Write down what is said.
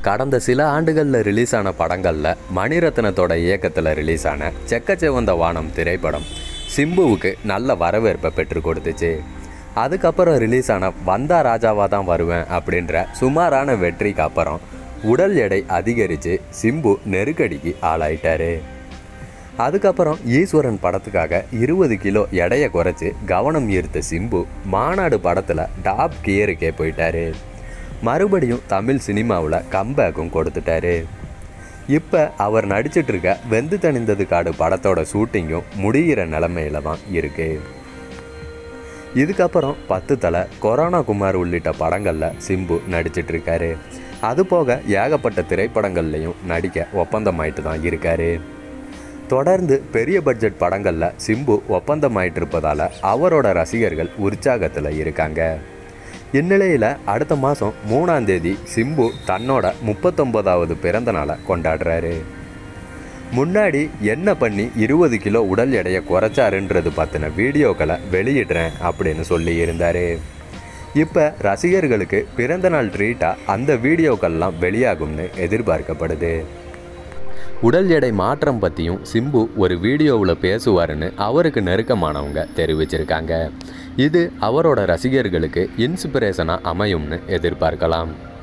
கடந்த சில ஆண்டுகளில் ரிலீஸ் ஆன படங்களில் மணிரத்னத்தோட இயக்கத்தில் ரிலீஸ் ஆன செக்கச்செவந்த வானம் திரைப்படம் சிம்புவுக்கு நல்ல வரவேற்பை பெற்று கொடுத்துச்சு அதுக்கப்புறம் ரிலீஸ் ஆன வந்தா ராஜாவாக தான் வருவேன் அப்படின்ற சுமாரான வெற்றிக்கு அப்புறம் உடல் எடை அதிகரித்து சிம்பு நெருக்கடிக்கு ஆளாயிட்டாரு அதுக்கப்புறம் ஈஸ்வரன் படத்துக்காக இருபது கிலோ எடையை குறைச்சி கவனம் ஈர்த்த சிம்பு மாநாடு படத்தில் டாப் கியருக்கே போயிட்டாரு மறுபடியும் தமிழ் சினிமாவில் கம்பேக்கும் கொடுத்துட்டாரு இப்போ அவர் நடிச்சிட்டு இருக்க வெந்து தணிந்தது காடு படத்தோட ஷூட்டிங்கும் முடிகிற நிலமையில தான் இருக்கு இதுக்கப்புறம் பத்து தலை கொரோனா குமார் உள்ளிட்ட படங்களில் சிம்பு நடிச்சிட்டு இருக்காரு அது போக ஏகப்பட்ட திரைப்படங்கள்லையும் நடிக்க ஒப்பந்தமாயிட்டு தான் இருக்காரு தொடர்ந்து பெரிய பட்ஜெட் படங்களில் சிம்பு ஒப்பந்தமாயிட்டு இருப்பதால் அவரோட ரசிகர்கள் உற்சாகத்தில் இருக்காங்க இந்நிலையில் அடுத்த மாதம் மூணாம் தேதி சிம்பு தன்னோட முப்பத்தொம்போதாவது பிறந்த நாளை கொண்டாடுறாரு முன்னாடி என்ன பண்ணி இருபது கிலோ உடல் எடையை குறைச்சாருன்றது பற்றின வீடியோக்களை வெளியிடுறேன் அப்படின்னு சொல்லி இருந்தார் இப்போ ரசிகர்களுக்கு பிறந்தநாள் ட்ரீட்டாக அந்த வீடியோக்கள்லாம் வெளியாகும்னு எதிர்பார்க்கப்படுது உடல் எடை மாற்றம் பற்றியும் சிம்பு ஒரு வீடியோவில் பேசுவாருன்னு அவருக்கு நெருக்கமானவங்க தெரிவிச்சிருக்காங்க இது அவரோட ரசிகர்களுக்கு இன்ஸ்பிரேஷனாக அமையும்னு எதிர்பார்க்கலாம்